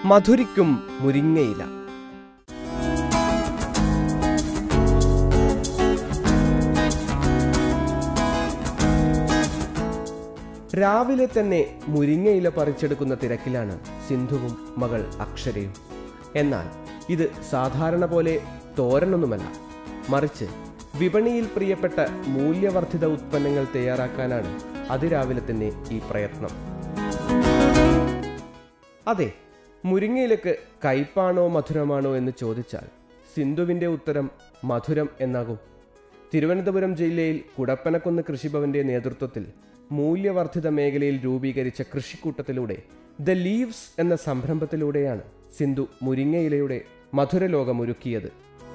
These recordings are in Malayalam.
മധുരിക്കും മുരിങ്ങയില രാവിലെ തന്നെ മുരിങ്ങയില പറിച്ചെടുക്കുന്ന തിരക്കിലാണ് സിന്ധുവും മകൾ അക്ഷരയും എന്നാൽ ഇത് സാധാരണ പോലെ തോരനൊന്നുമല്ല മറിച്ച് വിപണിയിൽ പ്രിയപ്പെട്ട മൂല്യവർദ്ധിത ഉത്പന്നങ്ങൾ തയ്യാറാക്കാനാണ് അതിരാവിലെ തന്നെ ഈ പ്രയത്നം അതെ മുരിങ്ങയിലക്ക് കയ്പാണോ മധുരമാണോ എന്ന് ചോദിച്ചാൽ സിന്ധുവിൻ്റെ ഉത്തരം മധുരം എന്നാകും തിരുവനന്തപുരം ജില്ലയിൽ കുടപ്പനക്കുന്ന് കൃഷിഭവന്റെ നേതൃത്വത്തിൽ മൂല്യവർദ്ധിത മേഖലയിൽ രൂപീകരിച്ച കൃഷിക്കൂട്ടത്തിലൂടെ ദ ലീവ്സ് എന്ന സംരംഭത്തിലൂടെയാണ് സിന്ധു മുരിങ്ങയിലയുടെ മധുരലോകമൊരുക്കിയത്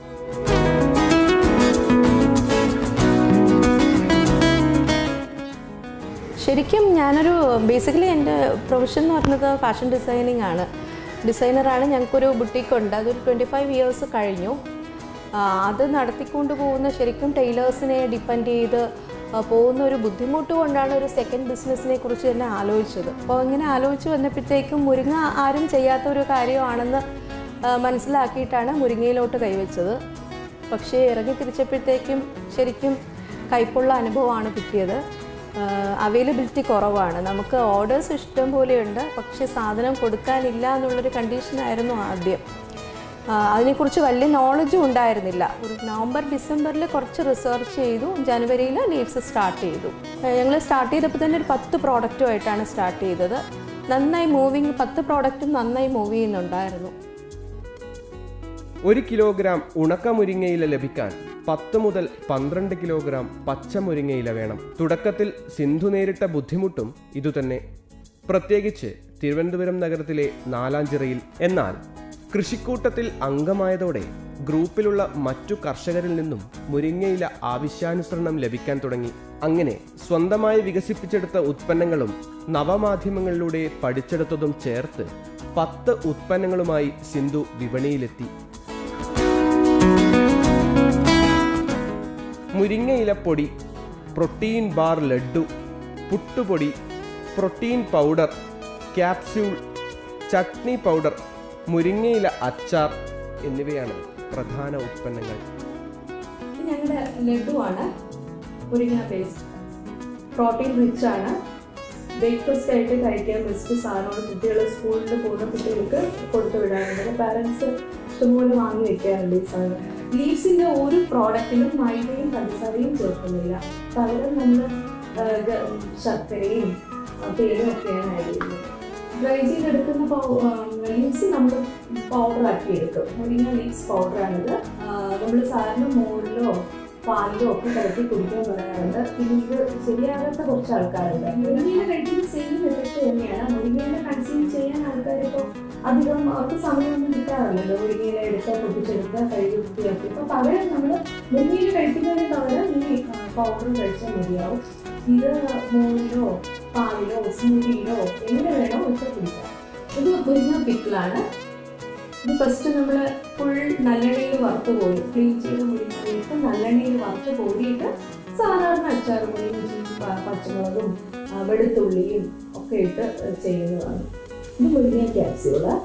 ശരിക്കും ഞാനൊരു ബേസിക്കലി എൻ്റെ പ്രൊഫഷൻ എന്ന് പറയുന്നത് ഫാഷൻ ഡിസൈനിങ് ആണ് ഡിസൈനറാണ് ഞങ്ങൾക്കൊരു ബുട്ടീക്കുണ്ട് അതൊരു ട്വൻറ്റി ഫൈവ് ഇയേഴ്സ് കഴിഞ്ഞു ആ, അത് നടത്തിക്കൊണ്ട് പോകുന്ന ശരിക്കും ടൈലേഴ്സിനെ ഡിപ്പെൻഡ് ചെയ്ത് ആ, പോകുന്ന ഒരു ബുദ്ധിമുട്ട് കൊണ്ടാണ് ഒരു സെക്കൻഡ് ബിസിനസ്സിനെ കുറിച്ച് തന്നെ ആലോചിച്ചത് അപ്പോൾ ഇങ്ങനെ ആലോചിച്ച് വന്നപ്പോഴത്തേക്കും മുരിങ്ങ ആരും ചെയ്യാത്ത ഒരു കാര്യമാണെന്ന് ആ, മനസ്സിലാക്കിയിട്ടാണ് മുരിങ്ങയിലോട്ട് കൈവച്ചത് പക്ഷേ ഇറങ്ങി തിരിച്ചപ്പോഴത്തേക്കും ശരിക്കും കൈപ്പുള്ള അനുഭവമാണ് കിട്ടിയത് അവൈലബിലിറ്റി കുറവാണ് നമുക്ക് ഓർഡേഴ്സ് ഇഷ്ടം പോലെയുണ്ട് പക്ഷേ സാധനം കൊടുക്കാനില്ല എന്നുള്ളൊരു കണ്ടീഷനായിരുന്നു ആദ്യം ആ, അതിനെക്കുറിച്ച് വലിയ നോളജും ഉണ്ടായിരുന്നില്ല ഒരു നവംബർ ഡിസംബറിൽ കുറച്ച് റിസർച്ച് ചെയ്തു ജനുവരിയിൽ ലീവ്സ് സ്റ്റാർട്ട് ചെയ്തു ഞങ്ങൾ സ്റ്റാർട്ട് ചെയ്തപ്പോൾ തന്നെ ഒരു പത്ത് പ്രോഡക്റ്റുമായിട്ടാണ് സ്റ്റാർട്ട് ചെയ്തത് നന്നായി മൂവിങ് പത്ത് പ്രോഡക്റ്റും നന്നായി മൂവ് ചെയ്യുന്നുണ്ടായിരുന്നു ഒരു കിലോഗ്രാം ഉണക്ക മുരിങ്ങയില ലഭിക്കാൻ പത്ത് മുതൽ പന്ത്രണ്ട് കിലോഗ്രാം പച്ച മുരിങ്ങയില വേണം തുടക്കത്തിൽ സിന്ധു നേരിട്ട ബുദ്ധിമുട്ടും ഇതുതന്നെ പ്രത്യേകിച്ച് തിരുവനന്തപുരം നഗരത്തിലെ നാലാഞ്ചിറയിൽ എന്നാൽ കൃഷിക്കൂട്ടത്തിൽ അംഗമായതോടെ ഗ്രൂപ്പിലുള്ള മറ്റു കർഷകരിൽ നിന്നും മുരിങ്ങയില ആവശ്യാനുസരണം ലഭിക്കാൻ തുടങ്ങി അങ്ങനെ സ്വന്തമായി വികസിപ്പിച്ചെടുത്ത ഉത്പന്നങ്ങളും നവമാധ്യമങ്ങളിലൂടെ പഠിച്ചെടുത്തതും ചേർത്ത് പത്ത് ഉത്പന്നങ്ങളുമായി സിന്ധു വിപണിയിലെത്തി മുരിങ്ങയിലപ്പൊടി പ്രോട്ടീൻ ബാർ ലഡ്ഡു പുട്ടുപൊടി protein powder capsule chutney powder മുരിങ്ങയില അച്ചാർ എന്നിവയാണ് പ്രധാന ഉത്പന്നങ്ങൾ ഇത് ഞങ്ങളുടെ ലഡുവാണ് മുരിങ്ങ പേസ്റ്റ് പ്രോട്ടീൻ റിച്ച് ആണ് ബ്രേക്ക്ഫാസ്റ്റ് ആയിട്ട് കഴിക്കാൻ ബെസ്റ്റ് സാധനമാണ് കുട്ടികൾ സ്കൂളിൽ പോകുന്ന കുട്ടികൾക്ക് കൊടുത്തു വിടാറുണ്ട് പാരൻസ് ഇഷ്ടംപോലെ വാങ്ങി വെക്കാറുണ്ട് ഈ സാധനം ലീവ്സിന്റെ ഒരു പ്രോഡക്റ്റിലും മൈദയും പഞ്ചസാരയും ചേർക്കുന്നില്ല പകരം നമ്മൾ ശർക്കരയും ആ, തേനും ഒക്കെയാണ് ആഡ് ചെയ്യുന്നത് ഡ്രൈ ചെയ്തെടുക്കുന്ന ലീവ്സ് നമ്മൾ പൗഡർ ആക്കി എടുക്കും മുരിങ്ങ ലീവ്സ് പൗഡറാണിത് നമ്മൾ സാധാരണ മോരിലോ പാലിലോ ഒക്കെ കലക്കി കുടിക്കാൻ പറയാറുണ്ട് പിന്നെ ഇത് ശരിയാകാത്ത കുറച്ച് ആൾക്കാരുണ്ട് മുരിങ്ങയില കഴിക്കുന്ന സെയിം എഫക്റ്റ് തന്നെയാണ് മുരിങ്ങയില കൺസ്യൂം ചെയ്യാൻ ആൾക്കാർ ഇപ്പോൾ അധികം അവർക്ക് സമയമൊന്നും കിട്ടാറില്ലല്ലോ മുരിങ്ങയില എടുക്കുക പൊട്ടിച്ചെടുക്കുക കഴുകി വൃത്തിയാക്കി അപ്പോൾ പകരം നമ്മൾ മുരിങ്ങയില കഴിക്കുന്നതിന് പകരം ഈ പൗഡർ കഴിച്ചാൽ മതിയാവും ഇത് മോരിലോ പാലിലോ സ്മൂതിയിലോ എങ്ങനെ വേണോ ഒക്കെ കുടിക്കാം ഇത് മുരിങ്ങ പിക്കിളാണ് ഇത് ഫസ്റ്റ് നമ്മൾ ഫുൾ നല്ലെണ്ണയിൽ വറുത്ത് പോയി ക്ലീൻ ചെയ്ത മുരിങ്ങയിലിട്ട് നല്ലെണ്ണയിൽ വറുത്ത് കോരിയിട്ട് സാധാരണ അച്ചാർ പൊടി ഇഞ്ചി പ- പച്ചമുളകും ആ, വെളുത്തുള്ളിയും ഒക്കെ ഇട്ട് ചെയ്യുന്നതാണ് ഇത് മുരിങ്ങ ക്യാപ്സ്യൂള്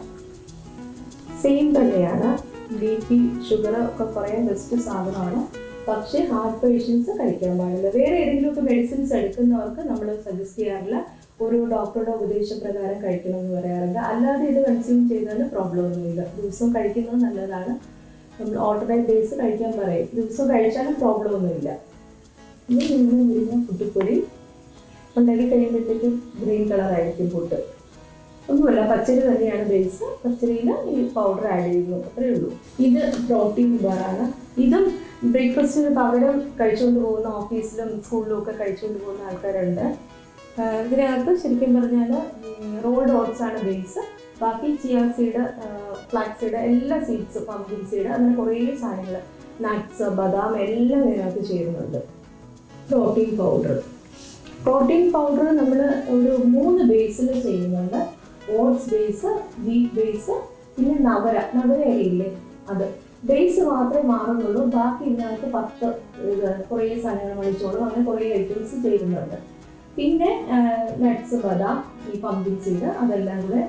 സെയിം തന്നെയാണ് ബി പി ഷുഗർ ഒക്കെ കുറയാൻ ബെസ്റ്റ് സാധനമാണ് പക്ഷേ ഹാർട്ട് പേഷ്യൻസ് കഴിക്കാൻ പാടില്ല വേറെ ഏതെങ്കിലുമൊക്കെ മെഡിസിൻസ് എടുക്കുന്നവർക്ക് നമ്മൾ സജസ്റ്റ് ചെയ്യാറില്ല ഒരു ഡോക്ടറുടെ ഉപദേശപ്രകാരം കഴിക്കണം എന്ന് പറയാറുണ്ട് അല്ലാതെ ഇത് കൺസ്യൂം ചെയ്താൽ പ്രോബ്ലം ഒന്നുമില്ല ദിവസവും കഴിക്കുന്നത് നല്ലതാണ് നമ്മൾ ഓൾട്ടർനേറ്റ് ഡേയ്സ് കഴിക്കാൻ പറയും ദിവസവും കഴിച്ചാലും പ്രോബ്ലം ഒന്നുമില്ല ഇനി നിങ്ങൾ മുരിങ്ങ പുട്ടുപ്പൊടി ഉണ്ടാക്കി കഴിയുമ്പോഴത്തേക്കും ഗ്രീൻ കളർ ആയിരിക്കും പുട്ട് ഒന്നുമല്ല പച്ചരി തന്നെയാണ് ബേസ് പച്ചരിയിൽ ഈ പൗഡർ ആഡ് ചെയ്യുന്നു അത്രയേ ഉള്ളൂ ഇത് പ്രോട്ടീൻ ബാറാണ് ഇതും ബ്രേക്ക്ഫാസ്റ്റിന് പകരം കഴിച്ചുകൊണ്ട് പോകുന്ന ഓഫീസിലും സ്കൂളിലും ഒക്കെ കഴിച്ചുകൊണ്ട് പോകുന്ന ആൾക്കാരുണ്ട് ആഹ് ഇതിനകത്ത് ശരിക്കും പറഞ്ഞാൽ റോൾഡ് ഓട്സ് ആണ് ബേസ് ബാക്കി ചിയ സീഡ് ഫ്ലാക്സ് സീഡ് എല്ലാ സീഡ്സ് പമ്പിൻ സീഡ് അങ്ങനെ കുറേ സാധനങ്ങൾ നട്ട്സ് ബദാം എല്ലാം ഇതിനകത്ത് ചേരുന്നുണ്ട് പ്രോട്ടീൻ പൗഡർ പ്രോട്ടീൻ പൗഡർ നമ്മൾ ഒരു മൂന്ന് ബേസിൽ ചെയ്യുന്നുണ്ട് ഓട്സ് ബേസ് വീറ്റ് ബേസ് പിന്നെ നവര നവര ഇലയില്ലേ അത് ബേസ് മാത്രമേ മാറുന്നുള്ളൂ ബാക്കി ഇതിനകത്ത് പത്ത് ഇത് കുറേ സാധനങ്ങൾ മണിച്ചോളും അങ്ങനെ കുറേ ഐറ്റംസ് ചെയ്യുന്നുണ്ട് പിന്നെ നട്ട്സ് ബദാം ഈ പമ്പിൻ സീഡ് അതെല്ലാം കൂടെ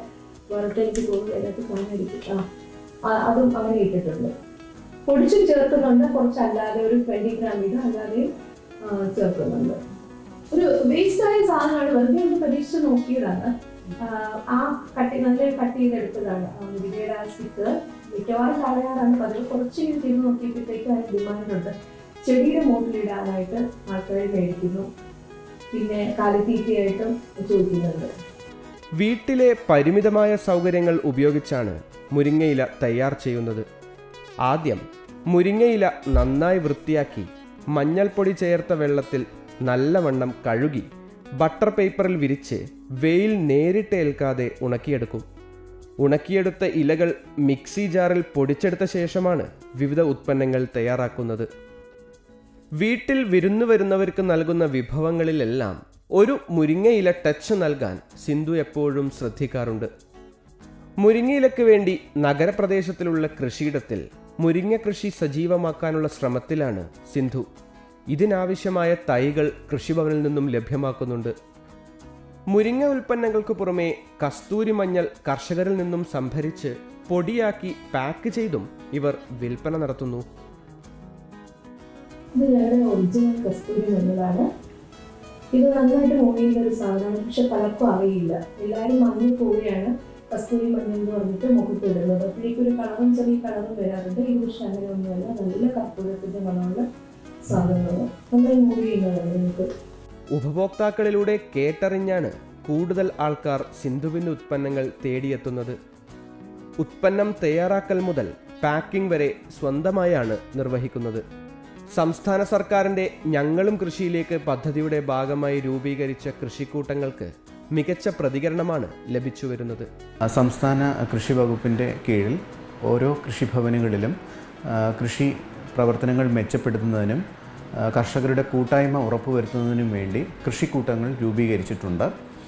വറുത്ത് എനിക്ക് തോന്നുന്നു അതിനകത്ത് കാണാതിരിക്കും ആ ആ, അതും അങ്ങനെ ഇട്ടിട്ടുണ്ട് പൊടിച്ചും ചേർക്കുന്നുണ്ട് കുറച്ച് അല്ലാതെ ഒരു ട്വന്റി ഗ്രാം വീതം അല്ലാതെയും ആ, ചേർക്കുന്നുണ്ട് ഒരു വേസ്റ്റ് ആയ സാധനമാണ് വെറുതെ ഒന്ന് പരീക്ഷിച്ച് നോക്കിയതാണ് ആ, ആ കട്ടി നല്ല കട്ട് ചെയ്തെടുത്തതാണ് ആ മുരിങ്ങയുടെ ആ സ്റ്റിക്ക് മിക്കവാറും കളയാറാണ് പതിവ് കുറച്ചെങ്കിലും ചെയ്ത് നോക്കിയപ്പോഴത്തേക്ക് അതിന് ഡിമാൻഡുണ്ട് ചെടിയുടെ മൂട്ടിലിടാനായിട്ട് ആൾക്കാർ മേടിക്കുന്നു പിന്നെ കാലിത്തീറ്റയായിട്ടും ചോദിക്കുന്നുണ്ട് വീട്ടിലെ പരിമിതമായ സൗകര്യങ്ങൾ ഉപയോഗിച്ചാണ് മുരിങ്ങയില തയ്യാർ ചെയ്യുന്നത് ആദ്യം മുരിങ്ങയില നന്നായി വൃത്തിയാക്കി മഞ്ഞൾപ്പൊടി ചേർത്ത വെള്ളത്തിൽ നല്ലവണ്ണം കഴുകി ബട്ടർ പേപ്പറിൽ വിരിച്ച് വെയിൽ നേരിട്ട് ഏൽക്കാതെ ഉണക്കിയെടുക്കും ഉണക്കിയെടുത്ത ഇലകൾ മിക്സി ജാറിൽ പൊടിച്ചെടുത്ത ശേഷമാണ് വിവിധ ഉത്പന്നങ്ങൾ തയ്യാറാക്കുന്നത് വീട്ടിൽ വിരുന്നു വരുന്നവർക്ക് നൽകുന്ന വിഭവങ്ങളിലെല്ലാം ഒരു മുരിങ്ങയില ടച്ച് നൽകാൻ സിന്ധു എപ്പോഴും ശ്രദ്ധിക്കാറുണ്ട് മുരിങ്ങയിലക്ക് വേണ്ടി നഗരപ്രദേശത്തിലുള്ള കൃഷിയിടത്തിൽ മുരിങ്ങ കൃഷി സജീവമാക്കാനുള്ള ശ്രമത്തിലാണ് സിന്ധു ഇതിനാവശ്യമായ തൈകൾ കൃഷിഭവനിൽ നിന്നും ലഭ്യമാക്കുന്നുണ്ട് മുരിങ്ങ ഉൽപ്പന്നങ്ങൾക്ക് പുറമെ കസ്തൂരി മഞ്ഞൾ കർഷകരിൽ നിന്നും സംഭരിച്ച് പൊടിയാക്കി പാക്ക് ചെയ്തും ഇവർ വിൽപ്പന നടത്തുന്നു ഇത് ഞങ്ങളുടെ ഒറിജിനൽ കസ്തൂരി മഞ്ഞളാണ് ഇത് നന്നായിട്ട് മൂടിയുള്ള ഒരു സാധനമാണ് പക്ഷെ പലർക്കും അറിയില്ല എല്ലാവരും മഞ്ഞൾ പോവുകയാണ് കസ്തൂരി മഞ്ഞൾ എന്ന് പറഞ്ഞിട്ട് മുഖത്ത് ഇടുന്നത് അപ്പോഴേക്കും ഒരു കളറും ചെറിയ കളറും വരാറുണ്ട് ഇത് പക്ഷെ അങ്ങനെയൊന്നുമല്ല നല്ല കർപ്പൂരത്തിന്റെ മണമുള്ള സാധനങ്ങൾ നന്നായി മൂടി ചെയ്യുന്നതാണ് നമുക്ക് ഉപഭോക്താക്കളിലൂടെ കേട്ടറിഞ്ഞാണ് കൂടുതൽ ആൾക്കാർ സിന്ധുവിൻ്റെ ഉത്പന്നങ്ങൾ തേടിയെത്തുന്നത് ഉത്പന്നം തയ്യാറാക്കൽ മുതൽ പാക്കിംഗ് വരെ സ്വന്തമായാണ് നിർവഹിക്കുന്നത് സംസ്ഥാന സർക്കാരിൻ്റെ ഞങ്ങളും കൃഷിയിലേക്ക് പദ്ധതിയുടെ ഭാഗമായി രൂപീകരിച്ച കൃഷിക്കൂട്ടങ്ങൾക്ക് മികച്ച പ്രതികരണമാണ് ലഭിച്ചു വരുന്നത് ആ, സംസ്ഥാന കൃഷി വകുപ്പിൻ്റെ കീഴിൽ ഓരോ കൃഷിഭവനുകളിലും ആ, കൃഷി പ്രവർത്തനങ്ങൾ മെച്ചപ്പെടുത്തുന്നതിനും ആ, കർഷകരുടെ കൂട്ടായ്മ ഉറപ്പുവരുത്തുന്നതിനും വേണ്ടി കൃഷിക്കൂട്ടങ്ങൾ രൂപീകരിച്ചിട്ടുണ്ട്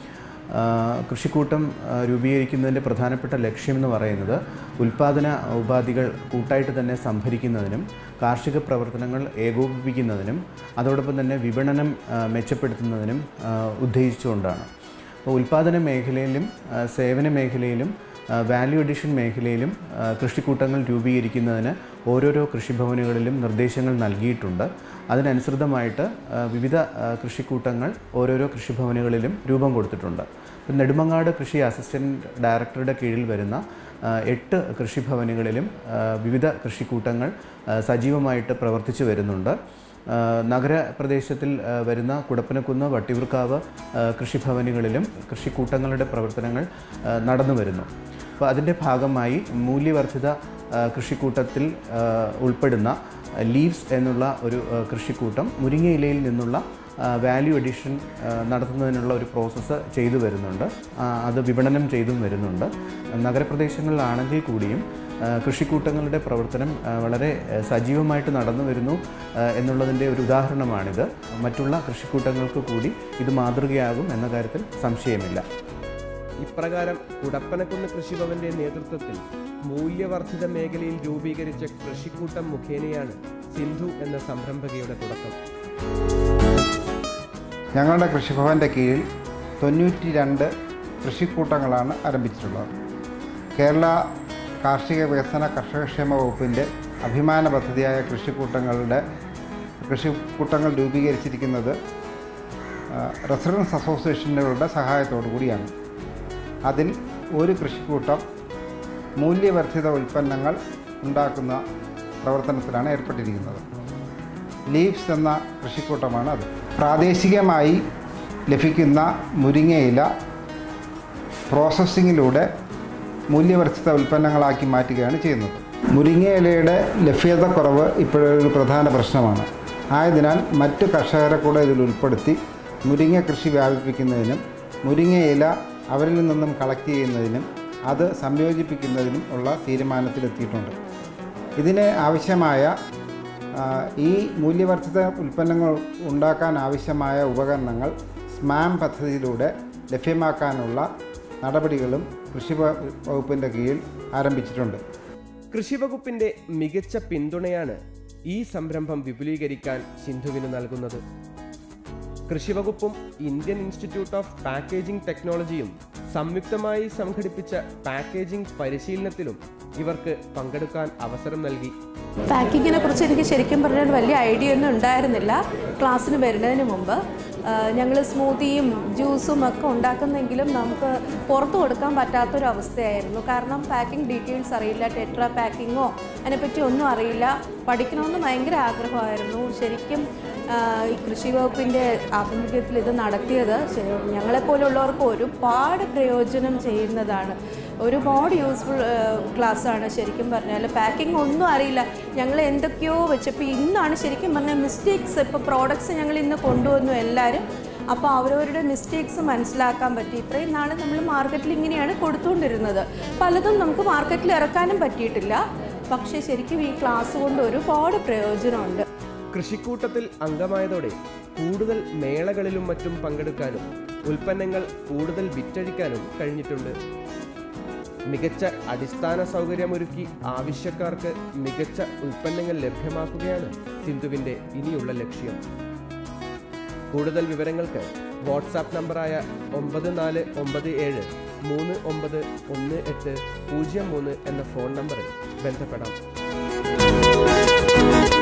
ആ, കൃഷിക്കൂട്ടം ആ, രൂപീകരിക്കുന്നതിൻ്റെ പ്രധാനപ്പെട്ട ലക്ഷ്യമെന്ന് പറയുന്നത് ഉൽപ്പാദന ഉപാധികൾ കൂട്ടായിട്ട് തന്നെ സംഭരിക്കുന്നതിനും കാർഷിക പ്രവർത്തനങ്ങൾ ഏകോപിപ്പിക്കുന്നതിനും അതോടൊപ്പം തന്നെ വിപണനം ആ, മെച്ചപ്പെടുത്തുന്നതിനും ആ, ഉദ്ദേശിച്ചുകൊണ്ടാണ് അപ്പോൾ ഉൽപ്പാദന മേഖലയിലും ആ, സേവന മേഖലയിലും ആ, വാല്യൂ അഡീഷൻ മേഖലയിലും ആ, കൃഷിക്കൂട്ടങ്ങൾ രൂപീകരിക്കുന്നതിന് ഓരോരോ കൃഷിഭവനുകളിലും നിർദ്ദേശങ്ങൾ നൽകിയിട്ടുണ്ട് അതിനനുസൃതമായിട്ട് ആ, വിവിധ ആ, കൃഷിക്കൂട്ടങ്ങൾ ഓരോരോ കൃഷിഭവനുകളിലും രൂപം കൊടുത്തിട്ടുണ്ട് ഇപ്പം നെടുമങ്ങാട് കൃഷി അസിസ്റ്റൻറ്റ് ഡയറക്ടറുടെ കീഴിൽ വരുന്ന ആ, എട്ട് കൃഷിഭവനുകളിലും ആ, വിവിധ കൃഷിക്കൂട്ടങ്ങൾ ആ, സജീവമായിട്ട് പ്രവർത്തിച്ചു വരുന്നുണ്ട് ആ, നഗരപ്രദേശത്തിൽ ആ, വരുന്ന കുടപ്പനക്കുന്ന് വട്ടിയൂർക്കാവ് ആ, കൃഷിഭവനുകളിലും കൃഷിക്കൂട്ടങ്ങളുടെ പ്രവർത്തനങ്ങൾ ആ, നടന്നു വരുന്നു അപ്പോൾ അതിൻ്റെ ഭാഗമായി മൂല്യവർദ്ധിത ആ, കൃഷിക്കൂട്ടത്തിൽ ആ, ഉൾപ്പെടുന്ന ലീവ്സ് എന്നുള്ള ഒരു ആ, കൃഷിക്കൂട്ടം മുരിങ്ങയിലയിൽ നിന്നുള്ള വാല്യൂ എഡിഷൻ നടത്തുന്നതിനുള്ള ഒരു പ്രോസസ്സ് ചെയ്തു വരുന്നുണ്ട് ആ, അത് വിപണനം ചെയ്തും വരുന്നുണ്ട് നഗരപ്രദേശങ്ങളിലാണെങ്കിൽ കൂടിയും ആ, കൃഷിക്കൂട്ടങ്ങളുടെ പ്രവർത്തനം ആ, വളരെ ആ, സജീവമായിട്ട് നടന്നു വരുന്നു ആ, എന്നുള്ളതിൻ്റെ ഒരു ഉദാഹരണമാണിത് മറ്റുള്ള കൃഷിക്കൂട്ടങ്ങൾക്ക് കൂടി ഇത് മാതൃകയാകും എന്ന കാര്യത്തിൽ സംശയമില്ല ഇപ്രകാരം കുടപ്പനക്കുന്ന് കൃഷിഭവന്റെ നേതൃത്വത്തിൽ മൂല്യവർദ്ധിത മേഖലയിൽ രൂപീകരിച്ച കൃഷിക്കൂട്ടം മുഖേനയാണ് സിന്ധു എന്ന സംരംഭകയുടെ തുടക്കം ഞങ്ങളുടെ കൃഷിഭവൻ്റെ കീഴിൽ തൊണ്ണൂറ്റി രണ്ട് കൃഷിക്കൂട്ടങ്ങളാണ് ആരംഭിച്ചിട്ടുള്ളത് കേരള കാർഷിക വികസന കർഷകക്ഷേമ വകുപ്പിൻ്റെ അഭിമാന പദ്ധതിയായ കൃഷിക്കൂട്ടങ്ങളുടെ കൃഷിക്കൂട്ടങ്ങൾ രൂപീകരിച്ചിരിക്കുന്നത് ആ, റെസിഡൻസ് അസോസിയേഷനുകളുടെ സഹായത്തോടു കൂടിയാണ് അതിൽ ഒരു കൃഷിക്കൂട്ടം മൂല്യവർദ്ധിത ഉൽപ്പന്നങ്ങൾ ഉണ്ടാക്കുന്ന പ്രവർത്തനത്തിലാണ് ഏർപ്പെട്ടിരിക്കുന്നത് ലീവ്സ് എന്ന കൃഷിക്കൂട്ടമാണ് അത് പ്രാദേശികമായി ലഭിക്കുന്ന മുരിങ്ങയില പ്രോസസ്സിങ്ങിലൂടെ മൂല്യവർദ്ധിത ഉൽപ്പന്നങ്ങളാക്കി മാറ്റുകയാണ് ചെയ്യുന്നത് മുരിങ്ങയിലയുടെ ലഭ്യതക്കുറവ് ഇപ്പോഴൊരു പ്രധാന പ്രശ്നമാണ് ആയതിനാൽ മറ്റു കർഷകരെ കൂടെ ഇതിൽ ഉൾപ്പെടുത്തി മുരിങ്ങ കൃഷി വ്യാപിപ്പിക്കുന്നതിനും മുരിങ്ങയില അവരിൽ നിന്നും കളക്ട് ചെയ്യുന്നതിനും അത് സംയോജിപ്പിക്കുന്നതിനും ഉള്ള തീരുമാനത്തിലെത്തിയിട്ടുണ്ട് ഇതിന് ആവശ്യമായ ആ, ഈ മൂല്യവർദ്ധിത ഉൽപ്പന്നങ്ങൾ ഉണ്ടാക്കാൻ ആവശ്യമായ ഉപകരണങ്ങൾ സ്മാം പദ്ധതിയിലൂടെ ലഭ്യമാക്കാനുള്ള നടപടികളും കൃഷി വ- വകുപ്പിൻ്റെ കീഴിൽ ആരംഭിച്ചിട്ടുണ്ട് കൃഷിവകുപ്പിന്റെ മികച്ച പിന്തുണയാണ് ഈ സംരംഭം വിപുലീകരിക്കാൻ സിന്ധുവിന് നൽകുന്നത് കൃഷിവകുപ്പും ഇന്ത്യൻ ഇൻസ്റ്റിറ്റ്യൂട്ട് ഓഫ് പാക്കേജിംഗ് ടെക്നോളജിയും സംയുക്തമായി സംഘടിപ്പിച്ച പാക്കേജിംഗ് പരിശീലനത്തിലും ഇവർക്ക് പങ്കെടുക്കാൻ അവസരം നൽകി പാക്കിങ്ങിനെ കുറിച്ച് എനിക്ക് ശരിക്കും പറഞ്ഞാൽ വലിയ ഐഡിയ ഒന്നും ഉണ്ടായിരുന്നില്ല ക്ലാസ്സിന് വരുന്നതിന് മുമ്പ് ഞങ്ങൾ സ്മൂത്തിയും ജ്യൂസും ഒക്കെ ഉണ്ടാക്കുന്നെങ്കിലും നമുക്ക് പുറത്ത് കൊടുക്കാൻ പറ്റാത്തൊരു അവസ്ഥയായിരുന്നു കാരണം പാക്കിംഗ് ഡീറ്റെയിൽസ് അറിയില്ല ടെട്ര പാക്കിങ്ങോ അതിനെപ്പറ്റി ഒന്നും അറിയില്ല പഠിക്കണമെന്ന് ഭയങ്കര ആഗ്രഹമായിരുന്നു ശരിക്കും ആ, ഈ കൃഷി വകുപ്പിൻ്റെ ആഭിമുഖ്യത്തിൽ ഇത് നടത്തിയത് ശ- ഞങ്ങളെപ്പോലുള്ളവർക്ക് ഒരുപാട് പ്രയോജനം ചെയ്യുന്നതാണ് ഒരുപാട് യൂസ്ഫുൾ ക്ലാസ്സാണ് ശരിക്കും പറഞ്ഞാൽ പാക്കിംഗ് ഒന്നും അറിയില്ല ഞങ്ങൾ എന്തൊക്കെയോ വെച്ചപ്പോൾ ഇന്നാണ് ശരിക്കും പറഞ്ഞാൽ മിസ്റ്റേക്സ് ഇപ്പോൾ പ്രോഡക്ട്സ് ഞങ്ങൾ ഇന്ന് കൊണ്ടുവന്നു എല്ലാവരും അപ്പോൾ അവരവരുടെ മിസ്റ്റേക്സ് മനസ്സിലാക്കാൻ പറ്റി ഇത്രയും നാൾ നമ്മൾ മാർക്കറ്റിൽ ഇങ്ങനെയാണ് കൊടുത്തുകൊണ്ടിരുന്നത് പലതും നമുക്ക് മാർക്കറ്റിൽ ഇറക്കാനും പറ്റിയിട്ടില്ല പക്ഷേ ശരിക്കും ഈ ക്ലാസ് കൊണ്ട് ഒരുപാട് പ്രയോജനമുണ്ട് കൃഷിക്കൂട്ടത്തിൽ അംഗമായതോടെ കൂടുതൽ മേളകളിലും മറ്റും പങ്കെടുക്കാനും ഉൽപ്പന്നങ്ങൾ കൂടുതൽ വിറ്റഴിക്കാനും കഴിഞ്ഞിട്ടുണ്ട് മികച്ച അടിസ്ഥാന സൗകര്യമൊരുക്കി ആവശ്യക്കാർക്ക് മികച്ച ഉൽപ്പന്നങ്ങൾ ലഭ്യമാക്കുകയാണ് സിന്ധുവിൻ്റെ ഇനിയുള്ള ലക്ഷ്യം കൂടുതൽ വിവരങ്ങൾക്ക് വാട്സാപ്പ് നമ്പറായ ഒമ്പത് നാല് ഒമ്പത് ഏഴ് മൂന്ന് ഒമ്പത് ഒന്ന് എട്ട് പൂജ്യം മൂന്ന് എന്ന ഫോൺ നമ്പറിൽ ബന്ധപ്പെടാം